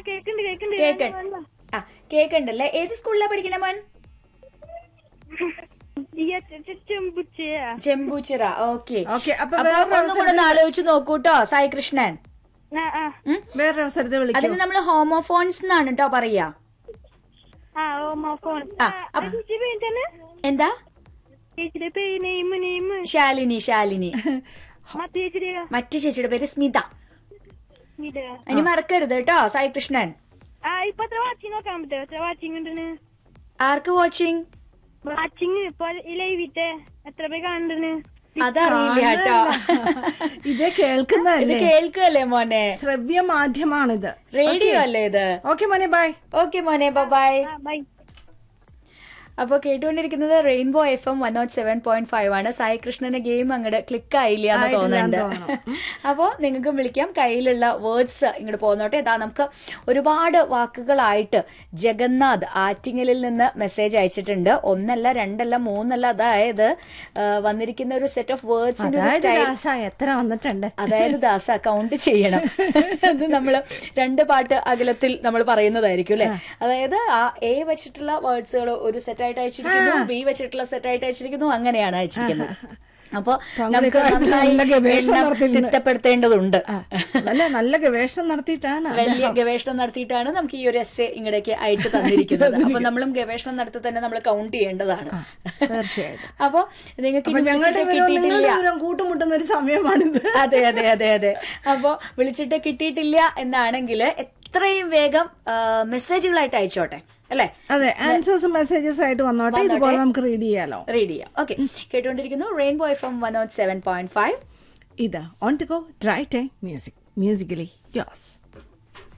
കേക്കുണ്ട് കേക്കുണ്ട് cake ആ കേക്കുണ്ടല്ലേ ഏത് സ്കൂളിലാ പഠിക്കണ മോൻ ചെമ്പുച്ചയാ ചെമ്പൂച്ചിറ ഓക്കെ ഓക്കെ അപ്പൊ അപ്പൊ വേറൊരു ഒന്നും കൂടെ ഒന്ന് ആലോചിച്ച് നോക്കൂട്ടോ സായി കൃഷ്ണൻ ആ ആ ഉം? വേറൊരു അവസരത്തിൽ വിളിക്കും അതിന് നമ്മള് ഹോമോഫോൺസ് എന്നാണ് കേട്ടോ പറയാ ആ ഓ ഫോൺ ആ, അപ്പ- ചേച്ചി പേര് തന്നെ എന്താ ചേച്ചിയുടെ പേര് നെയ്മ് നെയ്മ് ശാലിനി ശാലിനി മറ്റു ചേച്ചിയുടെ മറ്റു ചേച്ചിയുടെ പേര് സ്മിത ഇത് ഇനി മറക്കരുത് കേട്ടോ സായി കൃഷ്ണൻ ആ ഇപ്പൊ എത്ര വാച്ചിങ് നോക്കാൻ പറ്റുമോ എത്ര വാച്ചിങ് ഉണ്ടെന്ന് ആർക്ക് വാച്ചിങ് വാച്ചിങ് ഇപ്പൊ ലൈവിത്തെ എത്ര പേര് കാണുന്നുണ്ടെന്ന് അതറിയില്ല കേട്ടോ ഇത് ഇത് കേൾക്കുന്നതല്ലേ കേൾക്കല്ലേ മോനെ ശ്രവ്യ മാധ്യമാണിത് റേഡിയോ അല്ലേ ഇത് ഓക്കെ മോനെ ബൈ ഓക്കെ മോനെ ബൈ ആ ബൈ അപ്പോൾ കേട്ടുകൊണ്ടിരിക്കുന്നത് rainbow F M one nought seven point five ആണ് സായി കൃഷ്ണന്റെ ഗെയിം അങ്ങോട്ട് ക്ലിക്ക് ആയില്ല എന്ന് ആയിട്ടില്ല എന്ന് തോന്നുന്നുണ്ട് അപ്പോൾ നിങ്ങൾക്കും വിളിക്കാം കയ്യിലുള്ള വേർഡ്സ് ഇങ്ങോട്ട് പോന്നോട്ടെ ഇതാ നമുക്ക് ഒരുപാട് വാക്കുകളായിട്ട് ജഗന്നാഥ് ആറ്റിങ്ങലിൽ നിന്ന് മെസ്സേജ് അയച്ചിട്ടുണ്ട് ഒന്നല്ല രണ്ടല്ല മൂന്നല്ല അതായത് ആ, വന്നിരിക്കുന്ന ഒരു സെറ്റ് ഓഫ് വേർഡ്സിന്റെ ഒരു അതായത് സ്റ്റൈൽ ദാസ എത്ര വന്നിട്ടുണ്ട് അതായത് ദാസ കൗണ്ട് ചെയ്യണം അത് നമ്മൾ രണ്ട് പാട്ട് അകലത്തിൽ നമ്മൾ പറയുന്നതായിരിക്കും അല്ലെ അതായത് ആ എ വെച്ചിട്ടുള്ള വേർഡ്സുകൾ ഒരു സെറ്റ് ആയിട്ട് അയച്ചിരിക്കുന്നു ബി വെച്ചിട്ടുള്ള സെറ്റ് ആയിട്ട് അയച്ചിരിക്കുന്നു അങ്ങനെയാണ് അയച്ചിരിക്കുന്നത് അപ്പൊ നമുക്ക് പങ്കെടുക്കാൻ നന്നായി നല്ല ഗവേഷണം എണ്ണം നടത്തിയിട്ടുണ്ട്. തിട്ടപ്പെടുത്തേണ്ടതുണ്ട് നല്ല നല്ല ഗവേഷണം നടത്തിയിട്ടാണ് വലിയ ഗവേഷണം നടത്തിയിട്ടാണ് നമുക്ക് ഈ ഒരു എസ് എ ഇങ്ങടേക്ക് അയച്ചു തന്നിരിക്കുന്നത് അപ്പൊ നമ്മളും ഗവേഷണം നടത്തി തന്നെ നമ്മൾ കൗണ്ട് ചെയ്യേണ്ടതാണ് തീർച്ചയായിട്ടും. അപ്പൊ നിങ്ങൾക്ക് അപ്പൊ ഇനി ഞങ്ങളുടെ വിളിച്ചിട്ട് വിവരവും നിങ്ങളുടെ കിട്ടിയിട്ടില്ല വിവരവും കൂട്ടുമുട്ടുന്ന ഒരു സമയമാണിത് അതെ അതെ അതെ അതെ അപ്പോ വിളിച്ചിട്ട് കിട്ടിയിട്ടില്ല എന്നാണെങ്കിൽ എത്രയും വേഗം ആ, മെസ്സേജുകളായിട്ട് അയച്ചോട്ടെ അല്ലെ അതെ ആൻസേഴ്സ് മെസ്സേജസ് ആയിട്ട് വന്നോട്ടെ ഇതുപോലെ നമുക്ക് റീഡ് ചെയ്യാലോ റീഡ് ചെയ്യാം ഓക്കെ കേട്ടുകൊണ്ടിരിക്കുന്നു rainbow F M one nought seven point five ഇത് on to go dry time music musically യോസ്